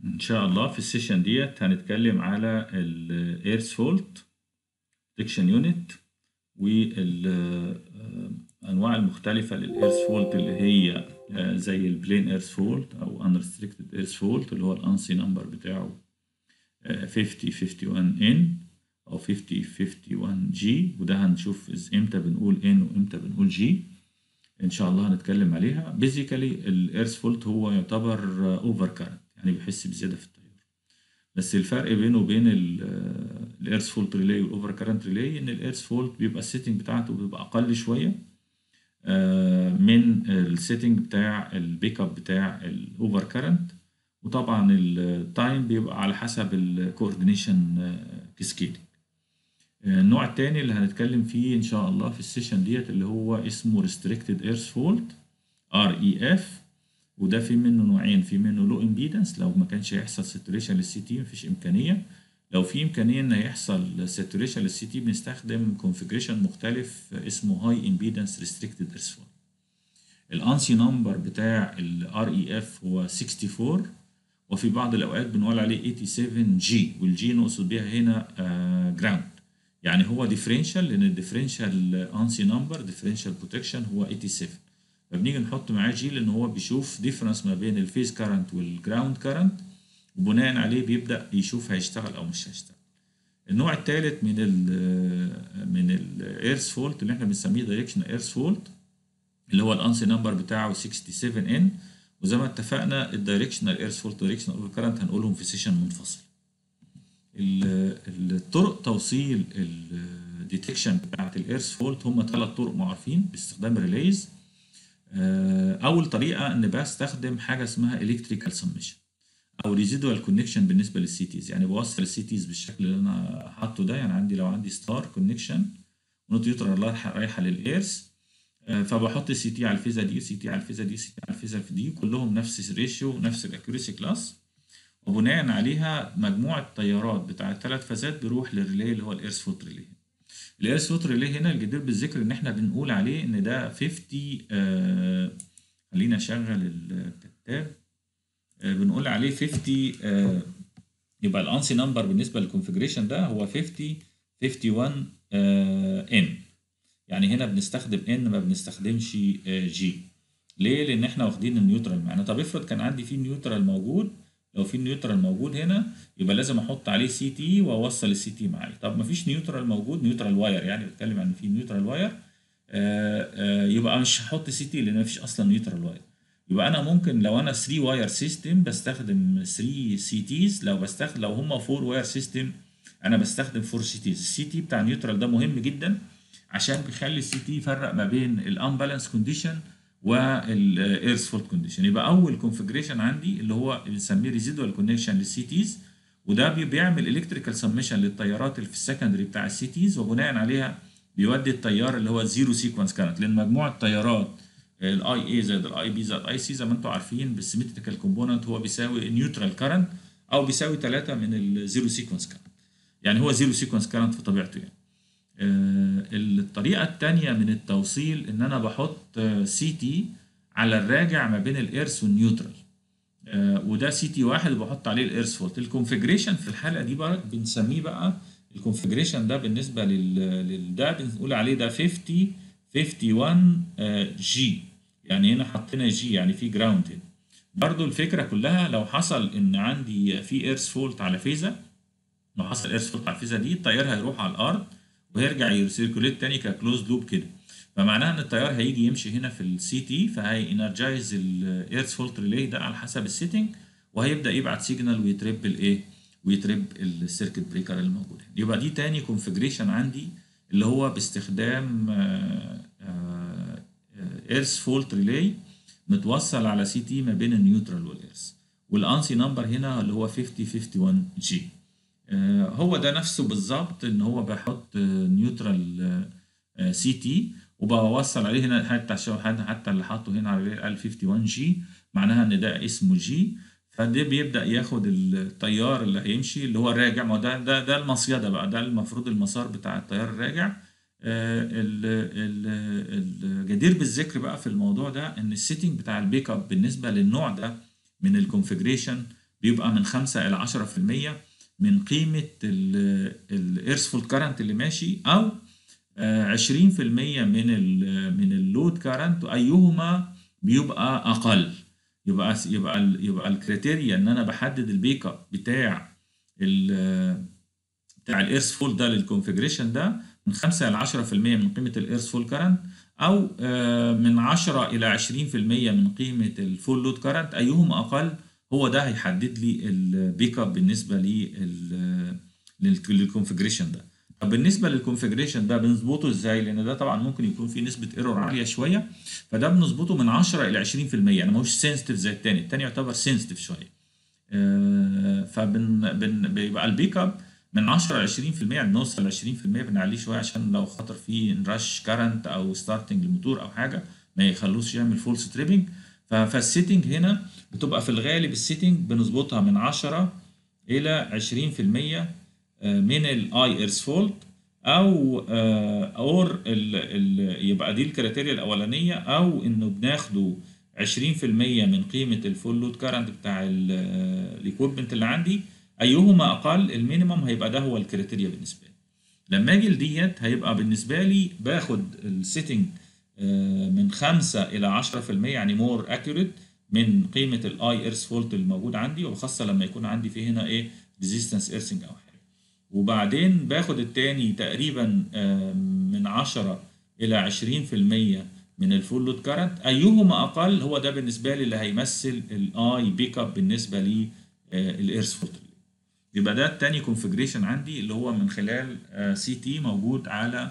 ان شاء الله في السيشن ديت هنتكلم على الايرث فولت ديكشن يونت والانواع المختلفه للايرث فولت اللي هي آه، زي البلين ايرث فولت او unrestricted ايرث فولت اللي هو الانسي نمبر بتاعه آه، 50 51 ان او 50 51 جي وده هنشوف إز- امتى بنقول ان وامتى بنقول جي ان شاء الله هنتكلم عليها بيزيكالي الايرث فولت هو يعتبر اوفر كارنت يعني بيحس بزياده في التيار بس الفرق بينه وبين الايرث فولت ريلي والاوفر كارنت ريلي ان الايرث فولت بيبقى السيتنج بتاعته بيبقى اقل شويه آه، من السيتنج بتاع البيك اب بتاع الاوفر كارنت وطبعا التايم بيبقى على حسب الكوردينيشن كسكيلينج النوع التاني اللي هنتكلم فيه ان شاء الله في السيشن ديت اللي هو اسمه restricted earth fault REF وده في منه نوعين في منه لو امبيدنس لو ما كانش هيحصل ساتوريشن للسي تي مفيش امكانيه لو في امكانيه ان يحصل ساتوريشن للسي تي بنستخدم كونفيجريشن مختلف اسمه هاي امبيدنس ريستريكتد ايرث فولت الانسي نمبر بتاع الار اي اف هو 64 وفي بعض الاوقات بنقول عليه 87 جي والجي نقصد بيها هنا جراوند يعني هو ديفرنشال لان الديفرنشال انسي نمبر ديفرنشال بروتكشن هو 87 فبنيجي نحط معاه جي لان هو بيشوف ديفرنس ما بين الفيز كارنت والجراوند كارنت وبناء عليه بيبدا يشوف هيشتغل او مش هيشتغل النوع الثالث من ال من الايرث فولت اللي احنا بنسميه دايركشن ايرث فولت اللي هو الانسي نمبر بتاعه 67 ان وزي ما اتفقنا الدايركشنال ايرث فولت دايركشنال اوفر كارنت هنقولهم في سيشن منفصل ال- الطرق توصيل الديتكشن بتاعت الايرث فولت هم ثلاث طرق معروفين باستخدام ريليز اول طريقه ان بستخدم حاجه اسمها الكتريكال سمشن او ريزيدوال كونكشن بالنسبه للسي تيز يعني بوصل السي تيز بالشكل اللي انا حاطه ده يعني عندي لو عندي ستار كونكشن ونوت نيوترال رايحه رايحه للايرث آه، فبحط سي تي على الفيزا دي سي تي على الفيزا دي سي تي على الفيزا دي كلهم نفس الريشيو نفس الاكيوريسي كلاس وبناء عليها مجموع التيارات بتاع الثلاث فازات بيروح للريلي اللي هو الايرث فوت ريلي الايرث فوت ريلي هنا الجدير بالذكر ان احنا بنقول عليه ان ده 50 آه خلينا اشغل الكتاب آه بنقول عليه 50 آه يبقى الانسي نمبر بالنسبه للكونفجريشن ده هو 50 51 آه ان يعني هنا بنستخدم ان ما بنستخدمش آه جي ليه لان احنا واخدين النيوترال معانا طب افرض كان عندي فيه نيوترال موجود لو في نيوترال موجود هنا يبقى لازم احط عليه سي تي واوصل السي تي معايا طب ما فيش نيوترال موجود نيوترال واير يعني بتكلم عن في نيوترال واير آه آه يبقى مش هحط سي تي لان مفيش اصلا نيوترال واير يبقى انا ممكن لو انا 3 واير سيستم بستخدم 3 سي تيز لو بستخدم لو هم 4 واير سيستم انا بستخدم 4 سي تيز السي تي بتاع نيوترال ده مهم جدا عشان بيخلي السي تي يفرق ما بين الانبالانس كونديشن والايرث فولت كونديشن يبقى اول كونفجريشن عندي اللي هو بنسميه ريزيدوال كونكشن للسي تيز وده بي- بيعمل الكتريكال سمشن للتيارات اللي في السكندري بتاع السي تيز وبناء عليها بيودي التيار اللي هو زيرو سيكونس كارنت لان مجموع التيارات الاي اي زائد الاي بي زائد اي سي زي ما انتم عارفين بالسيمتريكال كومبوننت هو بيساوي نيوترال كارنت او بيساوي 3 من الزيرو سيكونس كارنت يعني هو زيرو سيكونس كارنت في طبيعته يعني آه، الطريقة التانية من التوصيل إن أنا بحط سي تي على الراجع ما بين الإيرث والنيوترال آه، وده سي تي واحد بحط عليه الإيرث فولت الكونفجريشن في الحالة دي بقى بنسميه بقى الكونفجريشن ده بالنسبة لل لل- ده بنقول عليه ده 50 51 آه، جي يعني هنا حطينا جي يعني في جراوند هنا برضو الفكرة كلها لو حصل إن عندي في إيرث فولت على فيزا لو حصل ايرث فولت على الفيزا دي التيار هيروح على الارض وهيرجع يرسيركوليت تاني ككلوز لوب كده فمعناها ان التيار هيجي يمشي هنا في السي تي فهي انرجايز الايرث فولت ريلي ده على حسب السيتنج وهيبدا يبعت سيجنال ويترب الايه ويترب السيركت بريكر الموجود هنا يبقى دي تاني كونفجريشن عندي اللي هو باستخدام ايرث فولت ريلي متوصل على سي تي ما بين النيوترال والايرث والانسي نمبر هنا اللي هو 50 51 جي آه، هو ده نفسه بالظبط ان هو بحط نيوترال سي تي وبوصل عليه هنا حتى عشان حتى حتى اللي حاطه هنا على ال 51 جي معناها ان ده اسمه جي فده بيبدا ياخد التيار اللي هيمشي اللي هو الراجع ما هو ده ده ده المصيده بقى ده المفروض المسار بتاع التيار الراجع آه، ال- ال- الجدير بالذكر بقى في الموضوع ده ان السيتنج بتاع البيك اب بالنسبه للنوع ده من الكونفجريشن بيبقى من 5 الى 10% من قيمه الايرث فول كارنت اللي ماشي او 20% من ال من اللود كارنت ايهما بيبقى اقل يبقى يبقى ال يبقى الكريتيريا ان انا بحدد البيك اب بتاع ال بتاع الايرث فول ده للكونفجريشن ده من 5 ل 10% من قيمه الايرث فول كارنت او من 10 الى 20% من قيمه الفول لود كارنت ايهما اقل هو ده هيحدد لي البيك اب بالنسبه لي للكونفجريشن ده طب بالنسبه للكونفجريشن ده بنظبطه ازاي لان ده طبعا ممكن يكون فيه نسبه ايرور عاليه شويه فده بنظبطه من 10 الى 20% يعني ماهوش سنسيتيف زي الثاني الثاني يعتبر سنسيتيف شويه آه فبن بن بيبقى البيك اب من 10 ل 20% بنوصل ل 20% بنعليه شويه عشان لو خاطر في رش كارنت او ستارتنج الموتور او حاجه ما يخلوش يعمل فول ستريبنج فالسيتنج هنا بتبقى في الغالب السيتنج بنظبطها من 10 الى 20% من الاي ايرس فولت او اور ال ال يبقى دي الكريتيريا الاولانيه او انه بناخده 20% من قيمه الفول لود كارنت بتاع الايكويبمنت اللي عندي ايهما اقل المينيمم هيبقى ده هو الكريتيريا بالنسبه لي لما اجي لديت هيبقى بالنسبه لي باخد السيتنج من 5 الى 10% يعني مور اكيوريت من قيمه الاي ايرس فولت الموجود عندي وخاصه لما يكون عندي في هنا ايه ريزيستنس ايرسنج او حاجه وبعدين باخد التاني تقريبا من 10 الى 20% من الفول لود كارنت ايهما اقل هو ده بالنسبه لي اللي هيمثل الاي بيك اب بالنسبه لي الايرس فولت يبقى ده التاني كونفجريشن عندي اللي هو من خلال سي تي موجود على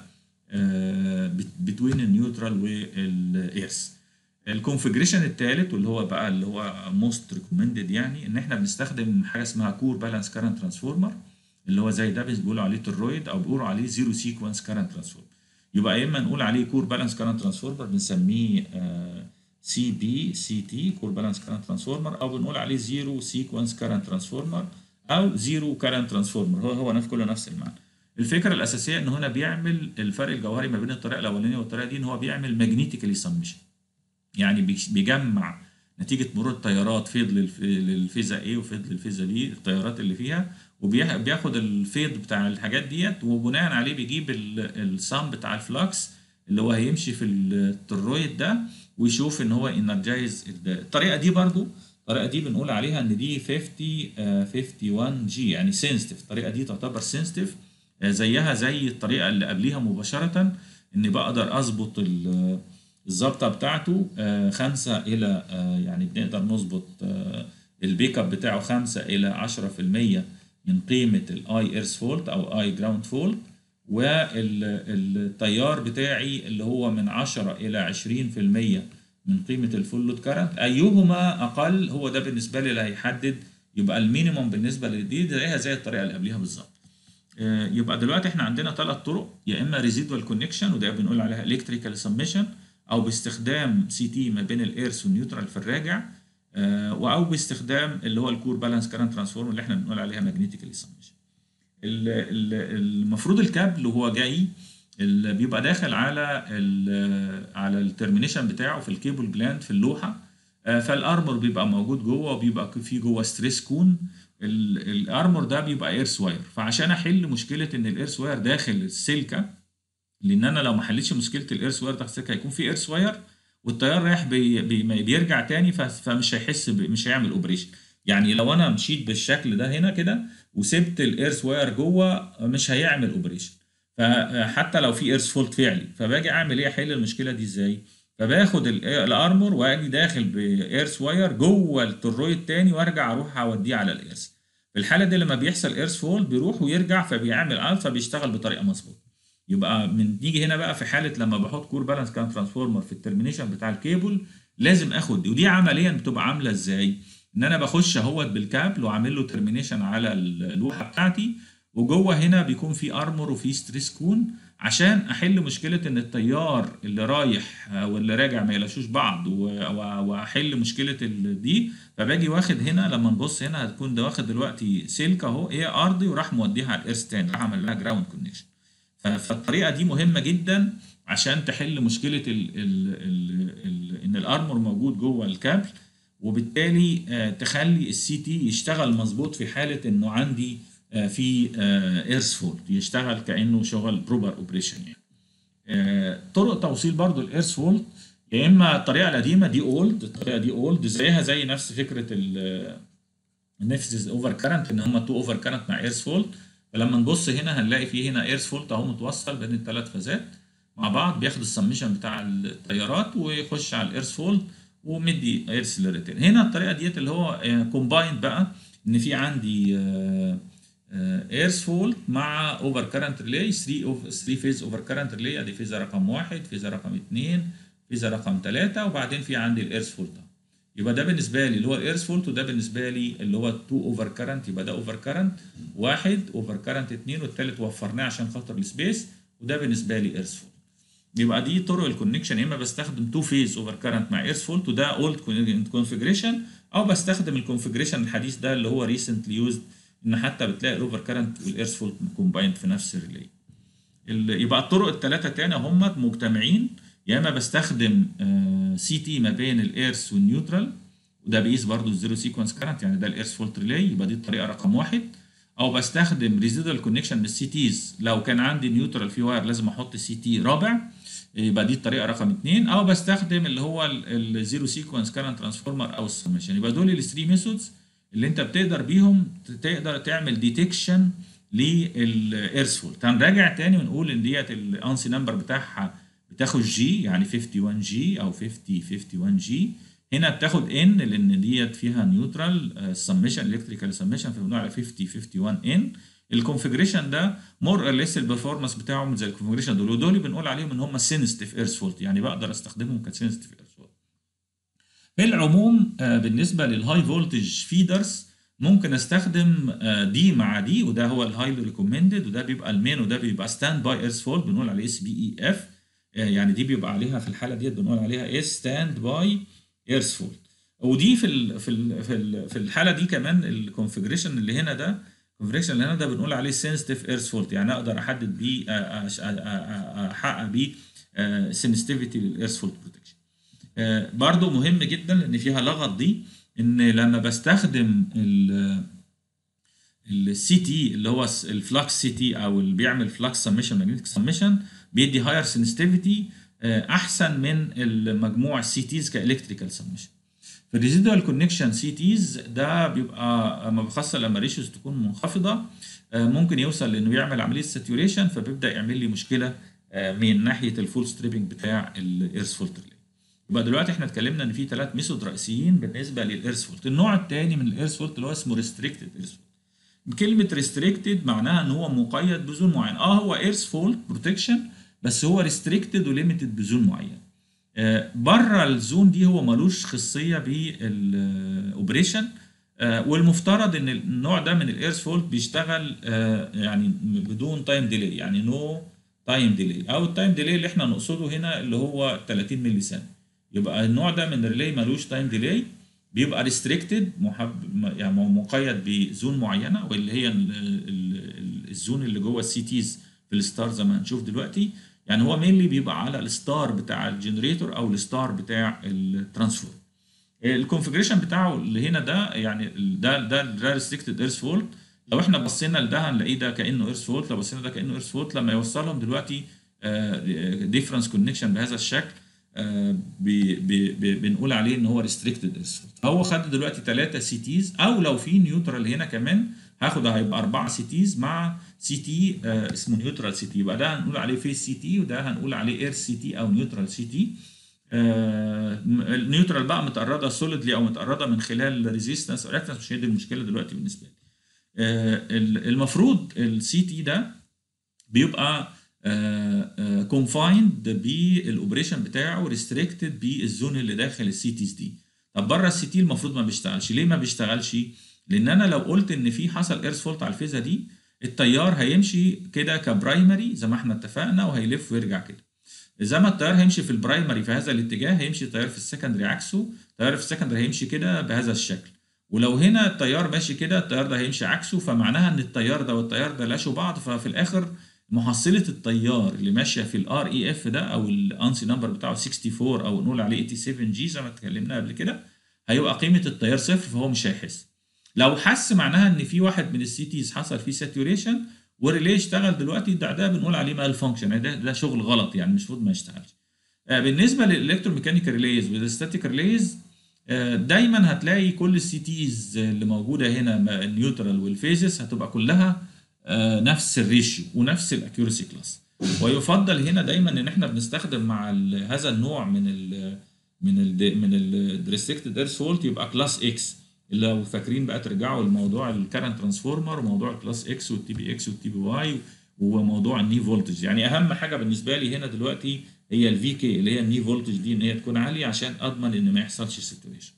بتوين النيوترال والايرس الكونفجريشن الثالث واللي هو بقى اللي هو موست ريكومندد يعني ان احنا بنستخدم حاجه اسمها كور بالانس كارنت ترانسفورمر اللي هو زي ده بيقولوا عليه ترويد او بيقولوا عليه زيرو سيكونس كارنت ترانسفورمر يبقى يا اما نقول عليه كور بالانس كارنت ترانسفورمر بنسميه سي بي سي تي كور بالانس كارنت ترانسفورمر او بنقول عليه زيرو سيكونس كارنت ترانسفورمر او زيرو كارنت ترانسفورمر هو هو نفس كله نفس المعنى الفكره الاساسيه ان هنا بيعمل الفرق الجوهري ما بين الطريقه الاولانيه والطريقه دي ان هو بيعمل ماجنتيكالي سمشن يعني بيجمع نتيجه مرور التيارات فيض للفيزا A وفيض للفيزا B التيارات اللي فيها وبياخد الفيض بتاع الحاجات ديت وبناء عليه بيجيب السام بتاع الفلكس اللي هو هيمشي في الترويد ده ويشوف ان هو انرجايز الطريقه دي برضو الطريقه دي بنقول عليها ان دي 50 51 جي يعني سنسيتيف الطريقه دي تعتبر سنسيتيف زيها زي الطريقه اللي قبليها مباشره ان بقدر اظبط الظبطه بتاعته خمسة الى يعني بنقدر نظبط البيك اب بتاعه خمسة الى 10% من قيمه الاي ايرس فولت او اي جراوند فولت والتيار بتاعي اللي هو من 10 الى 20% من قيمه الفول لود كارنت ايهما اقل هو ده بالنسبه لي اللي هيحدد يبقى المينيموم بالنسبه لدي زيها زي الطريقه اللي قبليها بالظبط يبقى دلوقتي احنا عندنا ثلاث طرق يا اما ريزيدوال كونكشن وده بنقول عليها الكتريكال سمشن او باستخدام سي تي ما بين الايرس والنيوترال في الراجع او باستخدام اللي هو الكور بالانس كارنت ترانسفورم اللي احنا بنقول عليها ماجنتيكال سمشن المفروض الكابل وهو جاي اللي بيبقى داخل على ال على الترمينيشن بتاعه في الكيبل جلاند في اللوحه فالارمور بيبقى موجود جوه وبيبقى في جوه ستريس كون الارمور ده بيبقى ايرس واير فعشان احل مشكله ان الايرس واير داخل السلكه لان انا لو ما حلتش مشكله الايرس واير داخل السلكه هيكون في ايرس واير والتيار رايح بي بي بيرجع تاني فمش هيحس مش هيعمل اوبريشن يعني لو انا مشيت بالشكل ده هنا كده وسبت الايرس واير جوه مش هيعمل اوبريشن فحتى لو في ايرس فولت فعلي فباجي اعمل ايه احل المشكله دي ازاي فباخد الارمور واجي داخل بايرس واير جوه الترويد تاني وارجع اروح اوديه على الايرس في الحاله دي لما بيحصل ايرس فولت بيروح ويرجع فبيعمل الفا بيشتغل بطريقه مظبوطه يبقى من نيجي هنا بقى في حاله لما بحط كور بالانس كان ترانسفورمر في الترمينيشن بتاع الكيبل لازم اخد دي ودي عمليا بتبقى عامله ازاي ان انا بخش اهوت بالكابل واعمل له ترمينيشن على اللوحه بتاعتي وجوه هنا بيكون في ارمور وفي ستريس كون عشان احل مشكله ان التيار اللي رايح واللي راجع ما يلاشوش بعض واحل مشكله دي فباجي واخد هنا لما نبص هنا هتكون ده واخد دلوقتي سلك اهو ايه ارضي وراح موديها على الايرس تاني راح عمل لها جراوند كونكشن فالطريقه دي مهمه جدا عشان تحل مشكله ال ال ال ال ان الارمور موجود جوه الكابل وبالتالي آه، تخلي السي تي يشتغل مظبوط في حاله انه عندي آه، في ايرث فولت يشتغل كانه شغل بروبر اوبريشن يعني آه، طرق توصيل برضو الايرث فولت يا اما الطريقه القديمه دي اولد الطريقه دي اولد زيها زي نفس فكره النفس اوفر كارنت ان هم تو اوفر كارنت مع ايرث فولت فلما نبص هنا هنلاقي في هنا ايرث فولت اهو متوصل بين الثلاث فازات مع بعض بياخد السمشن بتاع التيارات ويخش على الايرث فولت ومدي ايرث للريتيرن هنا الطريقه ديت اللي هو كومبايند بقى ان في عندي ايرث فولت مع اوفر كارنت ريلي 3 اوف 3 فيز اوفر كارنت ريلي ادي فيزا رقم واحد فيزا رقم اثنين فيزا رقم ثلاثه وبعدين في عندي الايرث فولت يبقى ده بالنسبه لي اللي هو الايرث فولت وده بالنسبه لي اللي هو 2 اوفر كارنت يبقى ده اوفر كارنت واحد اوفر كارنت اثنين والثالث وفرناه عشان خاطر السبيس وده بالنسبه لي ايرث فولت يبقى دي طرق الكونكشن يا اما بستخدم تو فيز اوفر كارنت مع ايرث فولت وده اولد كونفجريشن او بستخدم الكونفجريشن الحديث ده اللي هو ريسنتلي يوزد ان حتى بتلاقي الاوفر كارنت والايرث فولت كومبايند في نفس الريلي يبقى الطرق الثلاثه تاني هم مجتمعين يا اما بستخدم سي تي ما بين الايرث والنيوترال وده بيقيس برضو الزيرو سيكونس كارنت يعني ده الايرث فولت ريلي يبقى دي الطريقه رقم واحد او بستخدم ريزيدوال كونكشن بالسي تيز لو كان عندي نيوترال في واير لازم احط سي تي رابع يبقى دي الطريقه رقم اثنين او بستخدم اللي هو الزيرو سيكونس كارنت ترانسفورمر او السمشن يبقى دول الثري ميثودز اللي انت بتقدر بيهم تقدر تعمل ديتكشن للايرث فولت هنراجع تاني ونقول ان ديت الانسي نمبر بتاعها بتاخد جي يعني 51 جي او 50 51 جي هنا بتاخد ان لان ديت فيها نيوترال سمشن الكتريكال سمشن فبنقول على 50 51 ان الكونفجريشن ده مور اور ليس البرفورمانس بتاعهم زي الكونفجريشن دول ودول بنقول عليهم ان هم سينستيف ايرث فولت يعني بقدر استخدمهم كسينستيف ايرث فولت في العموم بالنسبه للهاي فولتج فيدرز ممكن استخدم دي مع دي وده هو الهايلي ريكومندد وده بيبقى المين وده بيبقى ستاند باي ايرث فولت بنقول عليه اس بي اي اف يعني دي بيبقى عليها في الحاله ديت بنقول عليها اس ستاند باي ايرث فولت ودي في ال في ال في ال في الحاله دي كمان الكونفجريشن اللي هنا ده الكونفجريشن اللي هنا ده بنقول عليه سنسيتيف ايرث فولت يعني اقدر احدد بيه احقق بيه سنسيتيفيتي للايرث فولت بروتكشن برضو مهم جدا ان فيها لغط دي ان لما بستخدم السي تي اللي هو الفلكس سي تي او اللي بيعمل فلكس سمشن ماجنتيك سمشن بيدي هاير سنسيتيفيتي احسن من المجموع السي تيز كالكتريكال سمشن في الريزيدوال كونكشن سي تيز ده بيبقى خاصه لما ريشيوز تكون منخفضه ممكن يوصل لانه يعمل عمليه ساتوريشن فبيبدا يعمل لي مشكله من ناحيه الفول ستريبنج بتاع الايرث فولت ريلي يبقى دلوقتي احنا اتكلمنا ان في ثلاث ميثود رئيسيين بالنسبه للايرث فولت النوع الثاني من الايرث فولت اللي هو اسمه ريستريكتد ايرث فولت كلمه ريستريكتد معناها ان هو مقيد بزون معين اه هو ايرث فولت بروتكشن بس هو ريستريكتد وليميتد بزون معين آه بره الزون دي هو ملوش خاصيه بالاوبريشن آه والمفترض ان النوع ده من الايرث فولت بيشتغل آه يعني بدون تايم ديلي يعني نو تايم ديلي او التايم ديلي اللي احنا نقصده هنا اللي هو 30 ملي ثانيه يبقى النوع ده من الريلي ملوش تايم ديلي بيبقى ريستريكتد محب يعني مقيد بزون معينه واللي هي ال ال الزون اللي جوه السي تيز في الستار زي ما هنشوف دلوقتي يعني هو مينلي بيبقى على الستار بتاع الجنريتور او الستار بتاع الترانسفور الكونفجريشن بتاعه اللي هنا ده يعني ده ده ده ريستريكتد ايرث فولت لو احنا بصينا لده هنلاقيه ده كانه ايرث فولت لو بصينا ده كانه ايرث فولت لما يوصلهم دلوقتي ديفرنس كونكشن بهذا الشكل بي بي بي بنقول عليه ان هو ريستريكتد ايرث فولت هو خد دلوقتي 3 سي تيز او لو في نيوترال هنا كمان هاخد هيبقى 4 سي تيز مع سي تي آه اسمه نيوترال سي تي يبقى ده هنقول عليه فيس سي تي وده هنقول عليه اير سي تي او نيوترال سي تي آه النيوترال بقى متقرده سوليدلي او متقرده من خلال ريزيستنس او رياكتنس مش هي دي المشكله دلوقتي بالنسبه لي آه المفروض السي تي ده بيبقى كونفايند بالاوبريشن بتاعه ريستريكتد بالزون اللي داخل السي تيز دي طب بره السي تي المفروض ما بيشتغلش ليه ما بيشتغلش لان انا لو قلت ان في حصل ايرث فولت على الفيزا دي التيار هيمشي كده كبرايمري زي ما احنا اتفقنا وهيلف ويرجع كده زي ما التيار هيمشي في البرايمري في هذا الاتجاه هيمشي التيار في السكندري عكسه التيار في السكندري هيمشي كده بهذا الشكل ولو هنا التيار ماشي كده التيار ده هيمشي عكسه فمعناها ان التيار ده والتيار ده لاشوا بعض ففي الاخر محصله التيار اللي ماشيه في الار اي اف ده او الانسي نمبر بتاعه 64 او نقول عليه 87 جي زي ما اتكلمنا قبل كده هيبقى قيمه التيار صفر فهو مش هيحس لو حس معناها ان في واحد من السي تيز حصل فيه ساتوريشن والريلي اشتغل دلوقتي ده ده بنقول عليه مال فانكشن يعني ده ده شغل غلط يعني مش المفروض ما يشتغلش آه، بالنسبه للالكتروميكانيكال ريليز والستاتيك ريليز دايما هتلاقي كل السي تيز اللي موجوده هنا ما- النيوترال والفيزز هتبقى كلها آه، نفس الريشيو ونفس الاكيورسي كلاس ويفضل هنا دايما ان احنا بنستخدم مع ال- هذا النوع من ال من ال من الريستريكتد ايرث فولت يبقى كلاس اكس اللي لو فاكرين بقى ترجعوا لموضوع الكرنت ترانسفورمر وموضوع الكلاس اكس والتي بي اكس والتي بي واي وموضوع الني فولتج يعني اهم حاجه بالنسبه لي هنا دلوقتي هي الفي كي اللي هي الني فولتج دي ان هي تكون عاليه عشان اضمن ان ما يحصلش ساتوريشن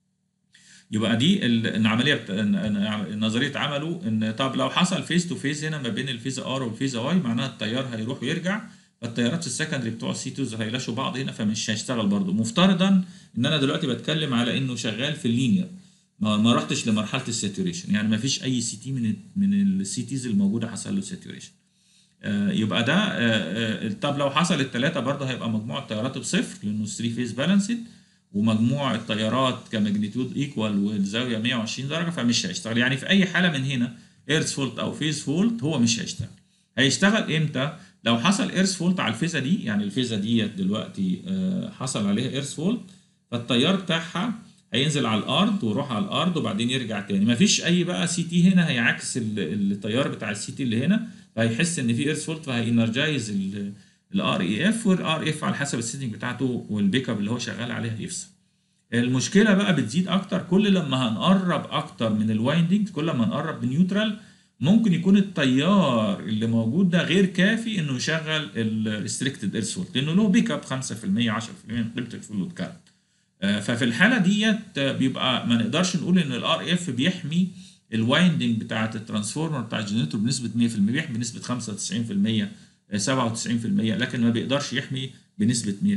يبقى دي ال- العمليه بت... ن- نظريه عمله ان طب لو حصل فيز تو فيز هنا ما بين الفيز ار والفيز واي معناها التيار هيروح ويرجع فالتيارات السكندري بتوع السي 2 هيلاشوا بعض هنا فمش هيشتغل برضه مفترضا ان انا دلوقتي بتكلم على انه شغال في اللينير ما ما رحتش لمرحله الساتوريشن يعني ما فيش اي سي تي من ال- من السي تيز الموجوده حصل له ساتوريشن آه، يبقى ده آه، آه، طب لو حصل الثلاثه برضه هيبقى مجموع التيارات بصفر لانه 3 فيز بالانسد ومجموع التيارات كماجنتيود ايكوال والزاويه 120 درجه فمش هيشتغل يعني في اي حاله من هنا ايرث فولت او فيز فولت هو مش هيشتغل هيشتغل امتى لو حصل ايرث فولت على الفيزا دي يعني الفيزا ديت دلوقتي آه، حصل عليها ايرث فولت فالتيار بتاعها هينزل على الارض ويروح على الارض وبعدين يرجع تاني مفيش اي بقى سي تي هنا هيعكس ال- التيار بتاع السي تي اللي هنا فهيحس ان في ايرث فولت فهينرجايز الار اي اف والار اف على حسب السيتنج بتاعته والبيك اب اللي هو شغال عليها يفصل المشكله بقى بتزيد اكتر كل لما هنقرب اكتر من الوايندنج كل ما نقرب من نيوترال ممكن يكون التيار اللي موجود ده غير كافي انه يشغل الريستريكتد ايرث فولت لانه له بيك اب 5% 10% من قيمه الفلوت كارت آه، ففي الحاله ديت آه، بيبقى ما نقدرش نقول ان الار اف بيحمي الوايندنج بتاعه الترانسفورمر بتاع الجنريتور بنسبه 100% بيحمي بنسبه 95% آه، 97% لكن ما بيقدرش يحمي بنسبه 100%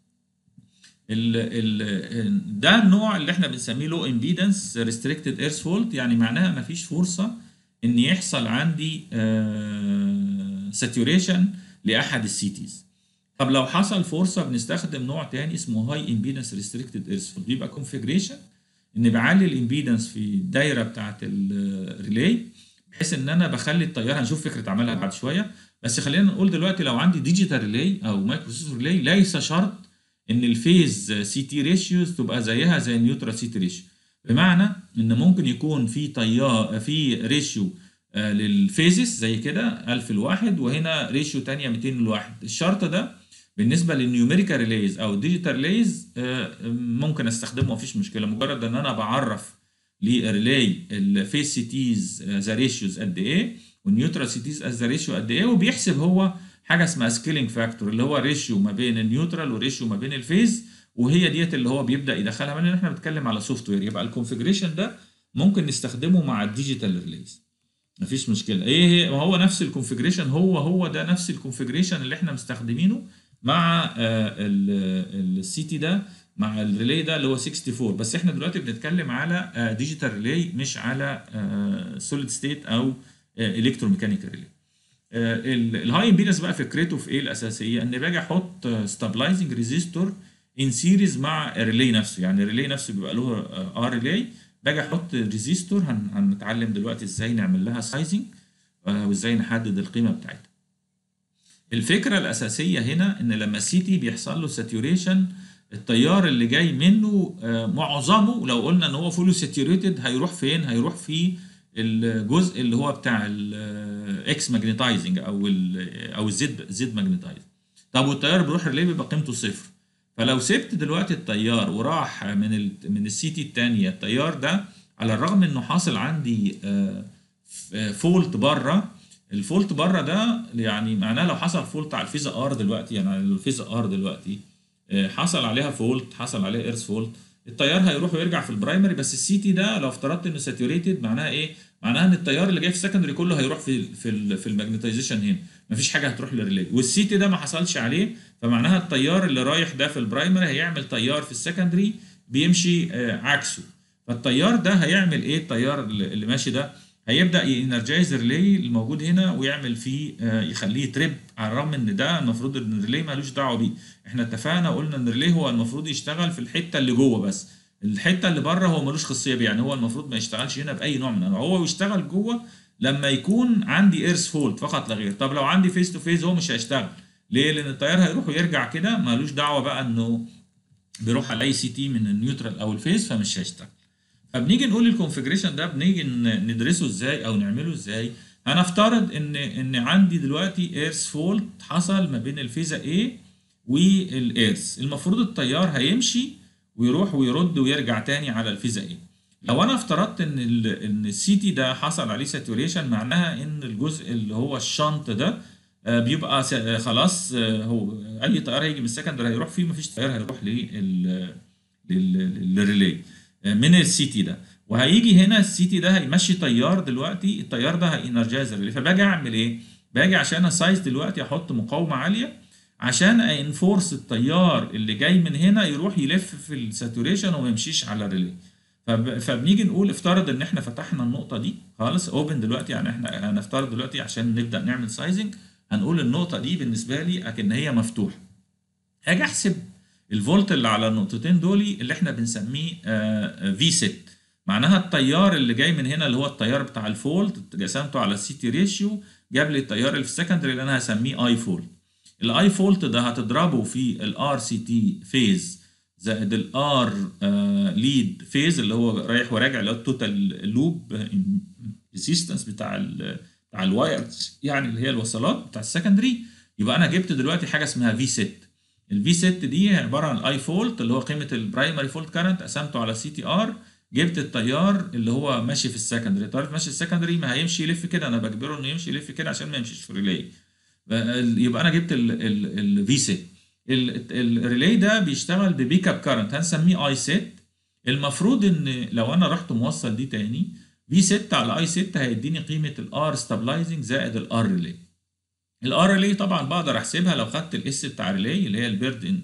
ال ال ده النوع اللي احنا بنسميه لو امبيدنس ريستريكتد ايرث فولت يعني معناها ما فيش فرصه ان يحصل عندي ساتوريشن لاحد السيتيز طب لو حصل فرصه بنستخدم نوع تاني اسمه هاي امبيدنس ريستريكتد ايرث فولت بيبقى كونفيجريشن ان بعلي الامبيدنس في الدايره بتاعه الريلي بحيث ان انا بخلي التيار هنشوف فكره عملها بعد شويه بس خلينا نقول دلوقتي لو عندي ديجيتال ريلي او مايكرو بروسيسور ريلي ليس شرط ان الفيز سي تي ريشيوز تبقى زيها زي النيوترال سي تي ريشيو بمعنى ان ممكن يكون في تيار في ريشيو آه، للفيزز زي كده 1000 لواحد وهنا ريشيو تانية 200 لواحد الشرط ده بالنسبه للنيوميريكال ريليز او الديجيتال ريليز ممكن استخدمه مفيش مشكله مجرد ان انا بعرف للريلي الفيس سي تيز ذا ريشيوز قد ايه والنيوترال سي تيز ذا ريشيو قد ايه وبيحسب هو حاجه اسمها سكيلينج فاكتور اللي هو ريشيو ما بين النيوترال وريشيو ما بين الفيز وهي ديت اللي هو بيبدا يدخلها من احنا بنتكلم على سوفت وير يبقى الكونفيجريشن ده ممكن نستخدمه مع الديجيتال ريليز مفيش مشكله ايه هي ما هو نفس الكونفيجريشن هو هو ده نفس الكونفيجريشن اللي احنا مستخدمينه مع السي تي ده مع الريلي ده اللي هو 64 بس احنا دلوقتي بنتكلم على ديجيتال ريلي مش على سوليد ستيت او الكتروميكانيكال ريلي الهاي امبيدنس بقى فكرته في ايه الاساسيه ان باجي احط ستابلايزنج ريزيستور ان سيريز مع الريلي نفسه يعني الريلي نفسه بيبقى له ار ريلي باجي احط ريزيستور هن هنتعلم دلوقتي ازاي نعمل لها سايزنج وازاي نحدد القيمه بتاعتها الفكره الاساسيه هنا ان لما السي تي بيحصل له ساتوريشن التيار اللي جاي منه آه، معظمه لو قلنا ان هو فولو ساتوريتد هيروح فين هيروح في الجزء اللي هو بتاع الاكس ماجنتايزنج او ال او الزد زد ماجنتايزنج طب والتيار بيروح ريلي بيبقى قيمته صفر فلو سبت دلوقتي التيار وراح من ال من السي تي الثانيه التيار ده على الرغم انه حاصل عندي فولت بره الفولت بره ده يعني معناه لو حصل فولت على الفيزا ار دلوقتي يعني على الفيزا ار دلوقتي آه، حصل عليها فولت حصل عليها ايرث فولت التيار هيروح ويرجع في البرايمري بس السي تي ده لو افترضت انه ساتوريتد معناها ايه؟ معناها ان التيار اللي جاي في السكندري كله هيروح في في ال في الماجنتايزيشن هنا مفيش حاجه هتروح للريلي والسي تي ده ما حصلش عليه فمعناها التيار اللي رايح ده في البرايمري هيعمل تيار في السكندري بيمشي آه، عكسه فالتيار ده هيعمل ايه التيار اللي اللي ماشي ده هيبدا ينرجايز الريلي الموجود هنا ويعمل فيه آه، يخليه تريب على الرغم ان ده المفروض ان الريلي مالوش دعوه بيه احنا اتفقنا قلنا ان الريلي هو المفروض يشتغل في الحته اللي جوه بس الحته اللي بره هو ملوش خاصيه بيه يعني هو المفروض ما يشتغلش هنا باي نوع من الانواع هو يشتغل جوه لما يكون عندي ايرث فولت فقط لا غير طب لو عندي فيس تو فيس هو مش هيشتغل ليه لان التيار هيروح ويرجع كده ملوش دعوه بقى انه بيروح على اي سي تي من النيوترال او الفيس فمش هيشتغل فبنيجي نقول الكونفجريشن ده بنيجي ن- ندرسه ازاي او نعمله ازاي هنفترض ان ان عندي دلوقتي ايرث فولت حصل ما بين الفيزا A والايرث المفروض التيار هيمشي ويروح ويرد ويرجع تاني على الفيزا A لو انا افترضت ان ال ان السي تي ده حصل عليه ساتوريشن معناها ان الجزء اللي هو الشنط ده آه، بيبقى س- آه، خلاص آه، هو اي تيار هيجي من السكندري هيروح فيه مفيش تيار هيروح لل لل- للريلي آه، من السي تي ده وهيجي هنا السي تي ده هيمشي تيار دلوقتي التيار ده هينرجايز الريلي فباجي اعمل ايه؟ باجي عشان اسايز دلوقتي احط مقاومه عاليه عشان انفورس التيار اللي جاي من هنا يروح يلف في الساتوريشن وما يمشيش على الريلي فب- فبنيجي نقول افترض ان احنا فتحنا النقطه دي خالص اوبن دلوقتي يعني احنا هنفترض دلوقتي عشان نبدا نعمل سايزنج هنقول النقطه دي بالنسبه لي اكن هي مفتوحه هاجي احسب الفولت اللي على النقطتين دول اللي احنا بنسميه في ست معناها التيار اللي جاي من هنا اللي هو التيار بتاع الفولت قسمته على السي تي ريشيو جاب لي التيار اللي في السكندري اللي انا هسميه اي فولت الاي فولت ده هتضربه في الار سي تي فيز زائد الار ليد فيز اللي هو رايح وراجع اللي هو التوتال لوب ريزيستنس بتاع ال بتاع الوايرز يعني اللي هي الوصلات بتاع السكندري يبقى انا جبت دلوقتي حاجه اسمها في ست الفي ست دي عباره عن الاي فولت اللي هو قيمه البرايمري فولت كارنت قسمته على سي تي ار جبت التيار اللي هو ماشي في السكندري التيار اللي ماشي في السكندري ما هيمشي يلف كده انا بجبره انه يمشي يلف كده عشان ما يمشيش في ريلي يبقى انا جبت الفي ست الريلي ده بيشتغل ببيك اب كارنت هنسميه اي ست المفروض ان لو انا رحت موصل دي تاني في 6 على اي 6 هيديني قيمه الار ستابلايزنج زائد الار ريلي الار ريلي طبعا بقدر احسبها لو خدت الاس بتاع ريلي اللي هي البيردن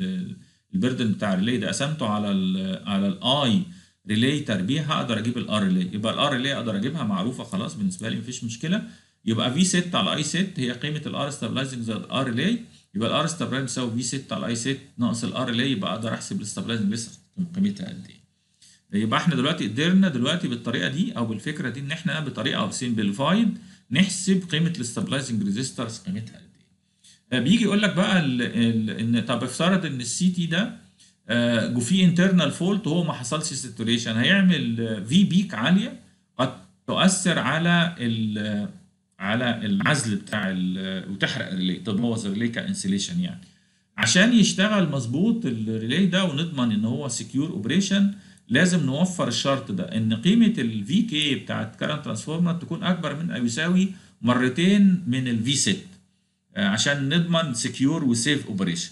البيردن بتاع الريلي ده قسمته على ال على الاي ريلي تربيع هقدر اجيب الار ريلي يبقى الار ريلي اقدر اجيبها معروفه خلاص بالنسبه لي مفيش مشكله يبقى في 6 على اي 6 هي قيمه الار ستابلايزنج زائد الار ريلي يبقى الار ستابلايزنج بيساوي في 6 على اي 6 ناقص الار ريلي يبقى اقدر احسب الستابلايزنج لسه قيمتها قد ايه يبقى احنا دلوقتي قدرنا دلوقتي بالطريقه دي او بالفكره دي ان احنا بطريقه سيمبليفايد نحسب قيمه الستابلايزنج ريزيسترز قيمتها قد ايه بيجي يقول لك بقى ال ال ان طب افترض ان السي تي ده آه، جو فيه انترنال فولت وهو ما حصلش ساتوريشن هيعمل في بيك عاليه قد تؤثر على ال على العزل بتاع ال- وتحرق الريلي تبوظ الريلي كانسليشن يعني عشان يشتغل مظبوط الريلي ده ونضمن ان هو سكيور اوبريشن لازم نوفر الشرط ده ان قيمه الفي كي بتاعت كارنت ترانسفورمر تكون اكبر من او يساوي مرتين من الفي ست عشان نضمن سكيور وسيف اوبريشن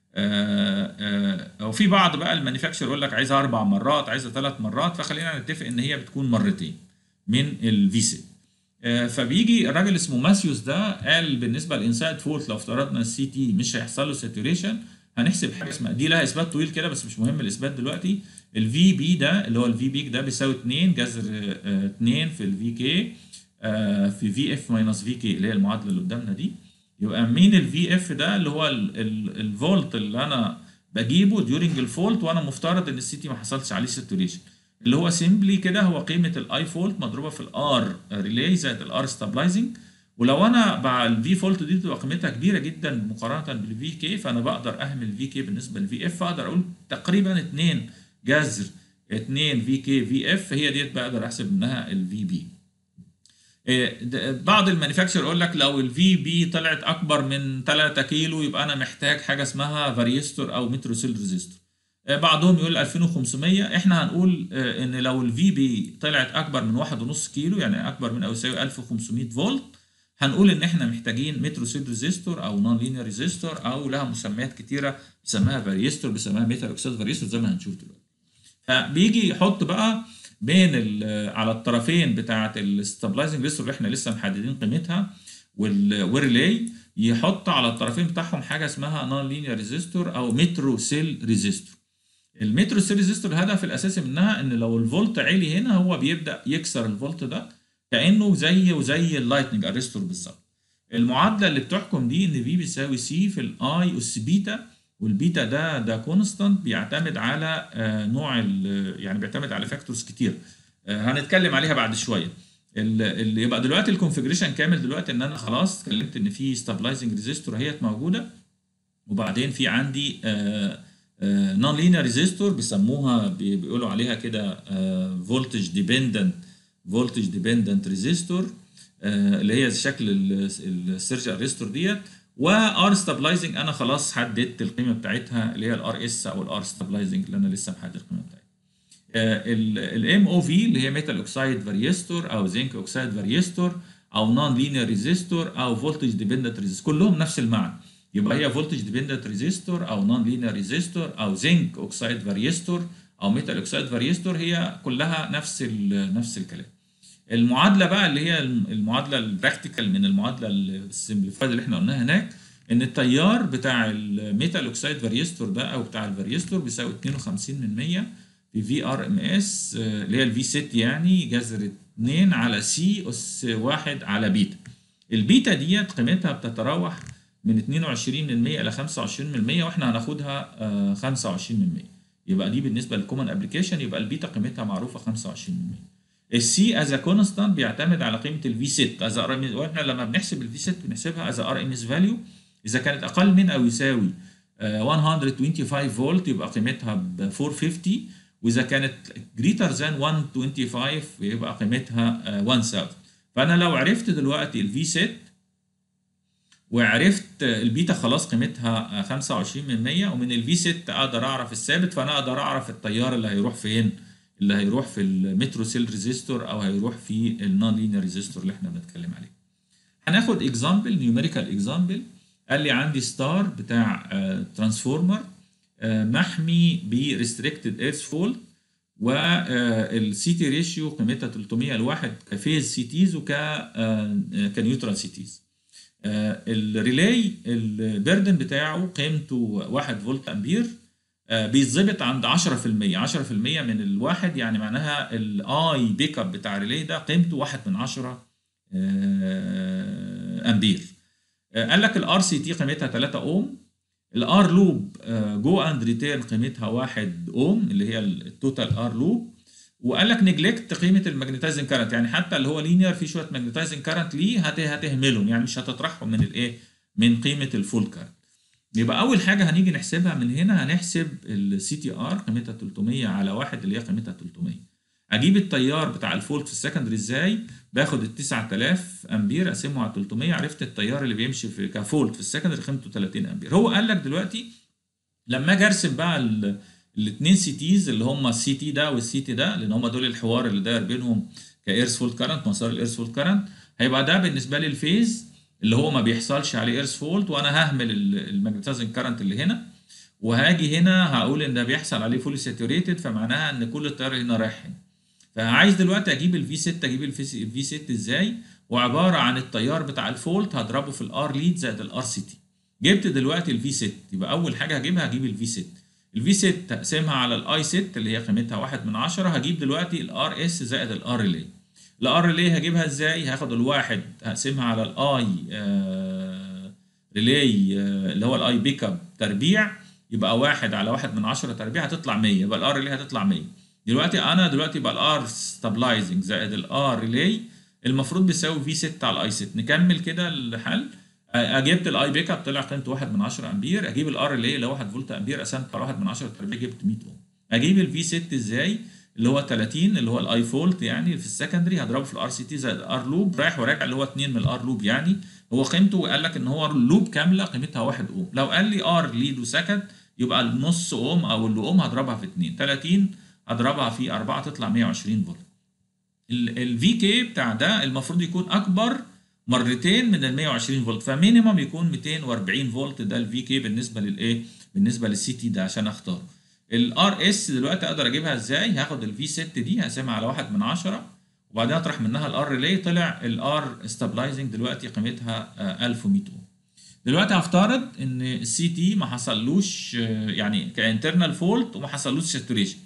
وفي بعض بقى المانيفاكتشر يقول لك عايزها اربع مرات عايزها ثلاث مرات فخلينا نتفق ان هي بتكون مرتين من الفي ست فبيجي الراجل اسمه ماثيوس ده قال بالنسبه للانسايد فولت لو افترضنا السي تي مش هيحصل له ساتوريشن هنحسب حاجه اسمها دي لها اثبات طويل كده بس مش مهم الاثبات دلوقتي الفي بي ده اللي هو الفي بيك ده بيساوي 2 جذر 2 في الفي كي في في اف ماينس في كي اللي هي المعادله اللي قدامنا دي يبقى مين الفي اف ده اللي هو الفولت اللي انا بجيبه ديورنج الفولت وانا مفترض ان السي تي ما حصلش عليه ساتوريشن اللي هو سيمبلي كده هو قيمه الاي فولت مضروبه في الار ريلي زائد الار ستابلايزنج ولو انا مع الفي فولت دي تبقى قيمتها كبيره جدا مقارنه بالفي كي فانا بقدر اهمل في كي بالنسبه للفي اف فاقدر اقول تقريبا 2 جذر 2 في كي في اف هي ديت بقدر احسب منها الفي بي بعض المانيفاكتشر يقول لك لو الفي بي طلعت اكبر من 3 كيلو يبقى انا محتاج حاجه اسمها فاريستور او مترو سيل ريزيستور بعضهم يقول 2500 احنا هنقول ان لو الفي بي طلعت اكبر من 1.5 كيلو يعني اكبر من او يساوي 1500 فولت هنقول ان احنا محتاجين مترو سيل ريزيستور او نون لينير ريزيستور او لها مسميات كتيره بيسميها فاريستور بيسميها ميتال اوكسيد فاريستور زي ما هنشوف دلوقتي فبيجي يحط بقى بين على الطرفين بتاعه الستابلايزنج ريزيستور اللي احنا لسه محددين قيمتها والريلي يحط على الطرفين بتاعهم حاجه اسمها نون لينير ريزيستور او مترو سيل ريزيستور المترو سيل ريزيستور الهدف الاساسي منها ان لو الفولت عالي هنا هو بيبدا يكسر الفولت ده كانه زي وزي اللايتنج ارستور بالظبط المعادله اللي بتحكم دي ان في بيساوي سي في الاي اس بيتا والبيتا ده ده كونستانت بيعتمد على آه، نوع ال- يعني بيعتمد على فاكتورز كتير آه، هنتكلم عليها بعد شويه ال- اللي يبقى دلوقتي الكونفجريشن كامل دلوقتي ان انا خلاص اتكلمت ان في ستابلايزنج ريزيستور اهيت موجوده وبعدين في عندي نون لينير ريزيستور بيسموها بي- بيقولوا عليها كده فولتج ديبندنت فولتج ديبندنت ريزيستور اللي هي شكل السيرج ريزيستور ديت وار ستابلايزنج انا خلاص حددت القيمه بتاعتها اللي هي الار اس او الار ستابلايزنج اللي انا لسه محدد القيمه بتاعتها الام او في اللي هي ميتال اوكسايد فاريستور او زنك اوكسايد فاريستور او نون لينير ريزيستور او فولتج ديبندنت ريزيستور كلهم نفس المعنى يبقى هي فولتج ديبندنت ريزيستور او نون لينير ريزيستور او زنك اوكسايد فاريستور او ميتال اوكسايد فاريستور هي كلها نفس ال- نفس الكلام المعادله بقى اللي هي المعادله البراكتيكال من المعادله السمبليفايد اللي احنا قلناها هناك ان التيار بتاع الميتال اوكسايد فاريستور ده او بتاع الفاريستور بيساوي 52 من 100 في في ار ام اس اللي هي الفي ست يعني جذر 2 على سي اس 1 على بيتا البيتا ديت قيمتها بتتراوح من 22 من 100 الى 25 من 100 واحنا هناخدها آه، 25 من 100 يبقى دي بالنسبه للكومن ابلكيشن يبقى البيتا قيمتها معروفه 25 من 100 السي از كونستانت بيعتمد على قيمه الفي ست از ار ام واحنا لما بنحسب الفي ست بنحسبها از ار ام اس فاليو اذا كانت اقل من او يساوي آه، 125 فولت يبقى قيمتها ب 450 واذا كانت greater than 125 يبقى قيمتها آه، 1000 فانا لو عرفت دلوقتي الفي ست وعرفت البيتا خلاص قيمتها 25 من 100 ومن الفي 6 اقدر اعرف الثابت فانا اقدر اعرف التيار اللي هيروح فين اللي هيروح في المترو سيل ريزيستور او هيروح في النون لينير ريزيستور اللي احنا بنتكلم عليه هناخد اكزامبل نيوميريكال اكزامبل قال لي عندي ستار بتاع ترانسفورمر محمي بريستريكتد ايرث فولت والسي تي ريشيو قيمتها 300 لواحد كفيز سي تيز وك آه، كنيوترال سي تيز آه، الريلاي البردن بتاعه قيمته 1 فولت امبير آه، بيتظبط عند 10% 10% من الواحد يعني معناها الاي بيك اب بتاع الريلاي ده قيمته 1 من 10 آه، امبير آه، قال لك الار سي تي قيمتها 3 اوم الار لوب جو اند ريتيرن قيمتها 1 اوم اللي هي التوتال ار لوب وقال لك نجلكت قيمه الماجنتايزنج كارنت يعني حتى اللي هو لينير في شويه ماجنتايزنج كارنت ليه هت- هتهملهم يعني مش هتطرحهم من الايه من قيمه الفول كارنت يبقى اول حاجه هنيجي نحسبها من هنا هنحسب السي تي ار قيمتها 300 على واحد اللي هي قيمتها 300 اجيب التيار بتاع الفولت في السكندري ازاي باخد ال 9000 امبير اقسمه على 300 عرفت التيار اللي بيمشي في كفولت في السكندري قيمته 30 امبير هو قال لك دلوقتي لما اجي ارسم بقى الاثنين سي تيز اللي هم السي تي ده والسي تي ده لان هم دول الحوار اللي داير بينهم كايرث فولت كارنت مسار الايرث فولت كارنت هيبقى ده بالنسبه لي الفيز اللي هو ما بيحصلش عليه ايرث فولت وانا ههمل الماجنتايزنج كارنت اللي هنا وهاجي هنا هقول ان ده بيحصل عليه فولي ساتوريتد فمعناها ان كل التيار هنا رايح هنا فعايز دلوقتي اجيب الفي 6 اجيب الفي 6 ازاي وعباره عن التيار بتاع الفولت هضربه في الار ليد زائد الار سي تي جبت دلوقتي الفي 6 يبقى اول حاجه هجيبها هجيب الفي 6 الفي 6 هقسمها على الاي 6 اللي هي قيمتها 1 من 10 هجيب دلوقتي الار اس زائد الار ريلي الار ريلي هجيبها ازاي هاخد الواحد هقسمها على الاي آه ريلي آه اللي هو الاي بيك اب تربيع يبقى واحد على واحد من 10 تربيع هتطلع 100 يبقى الار ريلي هتطلع 100 دلوقتي انا دلوقتي يبقى الار ستابلايزنج زائد الار ريلي المفروض بيساوي في 6 على اي 6 نكمل كده الحل جبت الاي بيك اب طلع قيمته 1 من 10 امبير اجيب الار اللي اللي هو 1 فولت امبير قسمت على 1 من 10 تربيع جبت 100 اوم اجيب الفي 6 ازاي اللي هو 30 اللي هو الاي فولت يعني في السكندري هضربه في الار سي تي زائد الار لوب رايح وراجع اللي هو 2 من الار لوب يعني هو قيمته قال لك ان هو اللوب كامله قيمتها 1 اوم لو قال لي ار ليد وسكند يبقى النص اوم او اللي اوم هضربها في 2 30 اضربها في 4 تطلع 120 فولت الفي كي بتاع ده المفروض يكون اكبر مرتين من ال 120 فولت فمينيمم يكون 240 فولت ده الفي كي بالنسبه للايه بالنسبه للسي تي ده عشان اختاره الار اس دلوقتي اقدر اجيبها ازاي هاخد الفي 6 دي هقسمها على 1 من 10 وبعدين اطرح منها الار ريلي طلع الار ستابلايزنج دلوقتي قيمتها 1100 اوم دلوقتي هفترض ان السي تي ما حصلوش يعني كانترنال فولت وما حصلوش ساتوريشن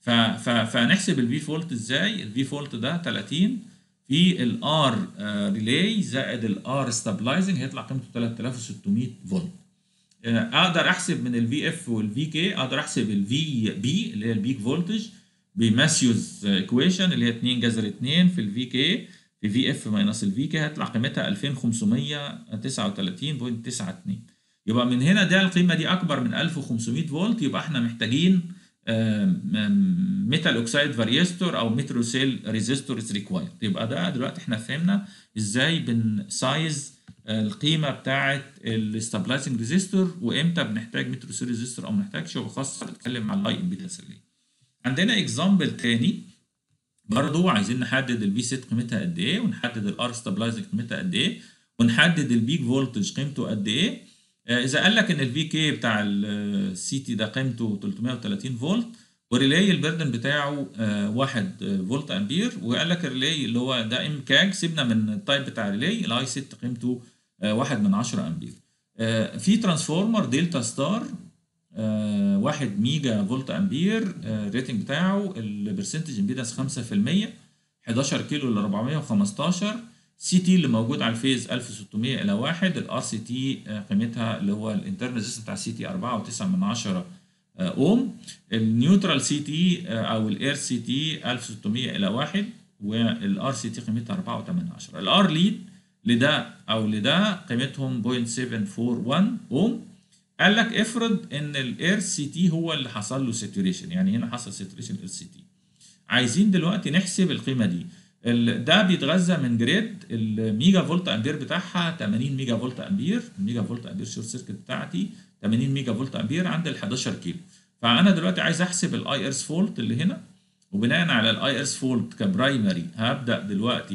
فنحسب الفي فولت ازاي الفي فولت ده 30 في الار ريلي زائد الار ستابلايزنج هيطلع قيمته 3600 فولت اقدر احسب من الفي اف والفي كي اقدر احسب الفي بي اللي هي البيك فولتج بماثيوز ايكويشن اللي هي 2 جذر 2 في الفي كي في في اف ماينس الفي كي هيطلع قيمتها 2539.92 يبقى من هنا ده القيمه دي اكبر من 1500 فولت يبقى احنا محتاجين ميتال اوكسايد فاريستور او متروسيل ريزيستور از ريكوايرد يبقى ده دلوقتي احنا فهمنا ازاي بنسايز القيمه بتاعه الستابلايزنج ريزيستور وامتى بنحتاج متروسيل ريزيستور او ما بنحتاجش وخاصه بنتكلم على الهاي امبيدنس عندنا اكزامبل تاني برضو عايزين نحدد الفي ست قيمتها قد ايه ونحدد الار ستابلايزنج قيمتها قد ايه ونحدد البيك فولتج قيمته قد ايه اذا قال لك ان الفي كي بتاع السي تي ده قيمته 330 فولت وريلاي البردن بتاعه 1 فولت امبير وقال لك الريلاي اللي هو ده ام كاج سيبنا من التايب بتاع الريلاي الاي 6 قيمته 1 من 10 امبير في ترانسفورمر دلتا ستار 1 ميجا فولت امبير الريتنج بتاعه البرسنتج امبيدنس 5% 11 كيلو ل 415 سي تي اللي موجود على الفيز 1600 الى 1 الار سي تي قيمتها اللي هو الانترنال ريزيستنس بتاع السي تي 4.9 من 10 اوم النيوترال سي تي او الاير سي تي 1600 الى 1 والار سي تي قيمتها 4.8 الار ليد لده او لده قيمتهم 0.741 اوم قال لك افرض ان الاير سي تي هو اللي حصل له ساتوريشن يعني هنا حصل ساتوريشن ال سي تي عايزين دلوقتي نحسب القيمه دي ده بيتغذى من جريد الميجا فولت امبير بتاعها 80 ميجا فولت امبير الميجا فولت امبير شورت سيركت بتاعتي 80 ميجا فولت امبير عند ال 11 كيلو فانا دلوقتي عايز احسب الاي ارس فولت اللي هنا وبناء على الاي ارس فولت كبرايمري هبدا دلوقتي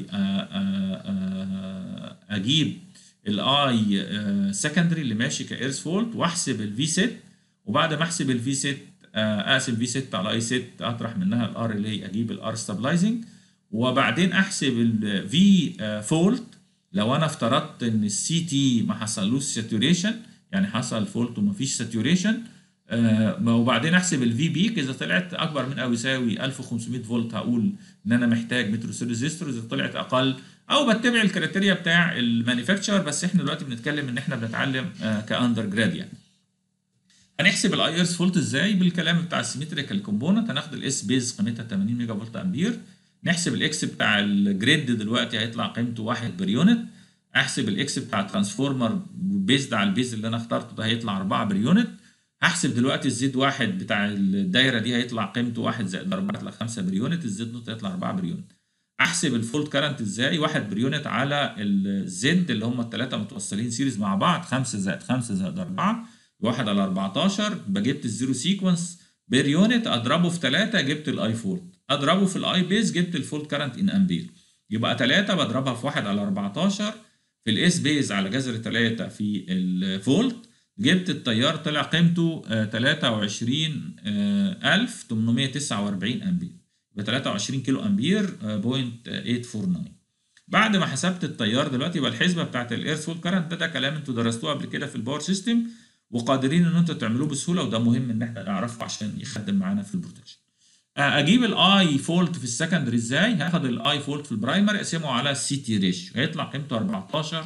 اجيب الاي سكندري اللي ماشي كايرس فولت واحسب الفي ست وبعد ما احسب الفي ست اقسم في ست على اي ست اطرح منها الار اللي اجيب الار ستابلايزنج وبعدين احسب الفي فولت لو انا افترضت ان السي تي ما حصلوش ساتوريشن يعني حصل فولت وما فيش ساتوريشن آه وبعدين احسب الفي بيك اذا طلعت اكبر من او يساوي 1500 فولت هقول ان انا محتاج متروسيل ريزيستور اذا طلعت اقل او بتبع الكريتيريا بتاع المانيفاكتشر بس احنا دلوقتي بنتكلم ان احنا بنتعلم آه كاندر جراد يعني هنحسب الاي ارس فولت ازاي بالكلام بتاع السيمتريكال كومبوننت هناخد الاس بيز قيمتها 80 ميجا فولت امبير نحسب الاكس بتاع الجريد دلوقتي هيطلع قيمته 1 بير يونت احسب الاكس بتاع الترانسفورمر بيزد على البيز اللي انا اخترته ده هيطلع 4 بير يونت هحسب دلوقتي الزد واحد بتاع الدايره دي هيطلع قيمته 1 زائد 4 يطلع 5 بير يونت الزد نوت هيطلع 4 بير يونت احسب الفولت كارنت ازاي 1 بير يونت على الزد اللي هم الثلاثه متوصلين سيريز مع بعض 5 زائد 5 زائد 4 1 على 14 يبقى جبت الزيرو سيكونس بير يونت اضربه في 3 جبت الاي فولت اضربه في الاي بيز جبت الفولت كارنت ان امبير يبقى 3 بضربها في 1 على 14 في الاس بيز على جذر 3 في الفولت جبت التيار طلع قيمته 23849 امبير يبقى 23 كيلو امبير بوينت 849 بعد ما حسبت التيار دلوقتي يبقى الحسبه بتاعت الايرث فول كارنت ده, ده كلام انتوا درستوه قبل كده في الباور سيستم وقادرين ان انتوا تعملوه بسهوله وده مهم ان احنا نعرفه عشان يخدم معانا في البروتكشن اجيب الاي فولت في السكندري ازاي هاخد الاي فولت في البرايمري اقسمه على السي تي ريشيو هيطلع قيمته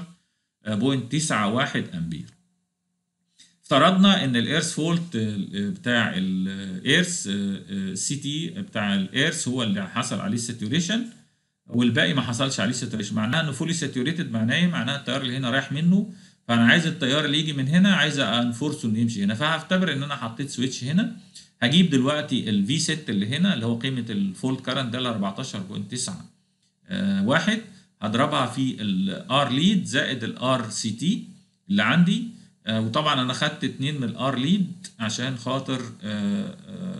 14.91 امبير افترضنا ان الايرث فولت بتاع الايرث سي تي بتاع الايرث هو اللي حصل عليه ساتوريشن والباقي ما حصلش عليه ساتوريشن معناها انه فولي ساتوريتد معناه ايه معناها التيار اللي هنا رايح منه فانا عايز التيار اللي يجي من هنا عايز انفورسه انه يمشي هنا فهعتبر ان انا حطيت سويتش هنا هجيب دلوقتي الفي ست اللي هنا اللي هو قيمه الفولت كارنت ده 14.9 آه واحد هضربها في الار ليد زائد الار سي تي اللي عندي آه وطبعا انا خدت اتنين من الار ليد عشان خاطر آه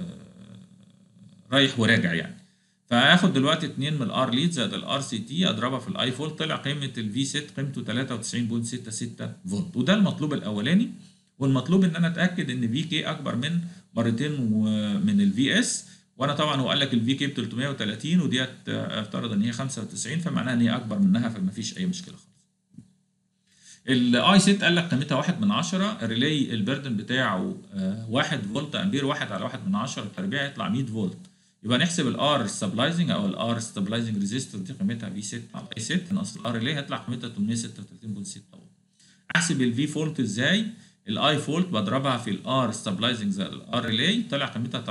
رايح وراجع يعني فهاخد دلوقتي اتنين من الار ليد زائد الار سي تي اضربها في الاي فولت طلع قيمه الفي ست قيمته 93.66 فولت وده المطلوب الاولاني والمطلوب ان انا اتاكد ان في كي اكبر من مرتين من الفي اس وانا طبعا هو قال لك الفي كي ب 330 وديت افترض ان هي 95 فمعناها ان هي اكبر منها فما فيش اي مشكله خالص. الاي ست قال لك قيمتها 1 من 10 الريلي البردن بتاعه 1 فولت امبير 1 على 1 من 10 تربيع يطلع 100 فولت يبقى نحسب الار ستابلايزنج او الار ستابلايزنج ريزيستور دي قيمتها في 6 على اي 6 ناقص الار ريلي هيطلع قيمتها 836.6 احسب الفي فولت ازاي الاي فولت بضربها في الار ستابلايزنج زائد الار ريلي طلع قيمتها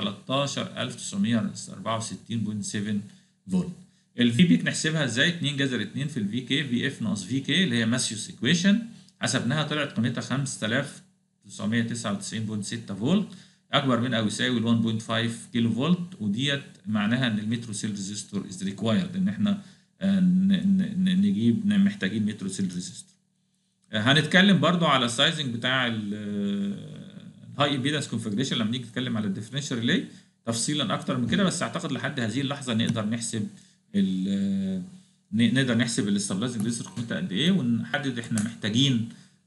13964.7 فولت الفي بيك نحسبها ازاي 2 جذر 2 في الفي كي في اف ناقص في كي اللي هي ماسيوس ايكويشن حسبناها طلعت قيمتها 5999.6 فولت اكبر من او يساوي 1.5 كيلو فولت وديت معناها ان المترو سيل ريزيستور از ريكوايرد ان احنا نجيب محتاجين مترو سيل ريزيستور هنتكلم برضو على السايزنج بتاع الهاي امبيدنس كونفجريشن لما نيجي نتكلم على الديفرنشال ريلي تفصيلا اكتر من كده بس اعتقد لحد هذه اللحظه نقدر نحسب نقدر نحسب الاستابلايزنج ريزيستور قيمتها قد ايه ونحدد احنا محتاجين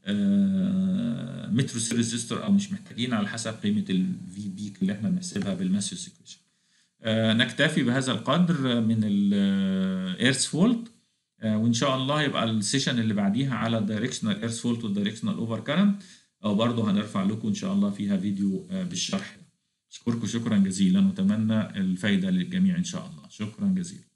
مترو سيل ريزيستور او مش محتاجين على حسب قيمه الفي بيك اللي احنا بنحسبها بالماسيوس ايكويشن نكتفي بهذا القدر من الايرث فولت وان شاء الله يبقى السيشن اللي بعديها على الدايركشنال ايرث فولت والدايركشنال اوفر كارنت او برضه هنرفع لكم ان شاء الله فيها فيديو بالشرح اشكركم شكرا جزيلا واتمنى الفايده للجميع ان شاء الله شكرا جزيلا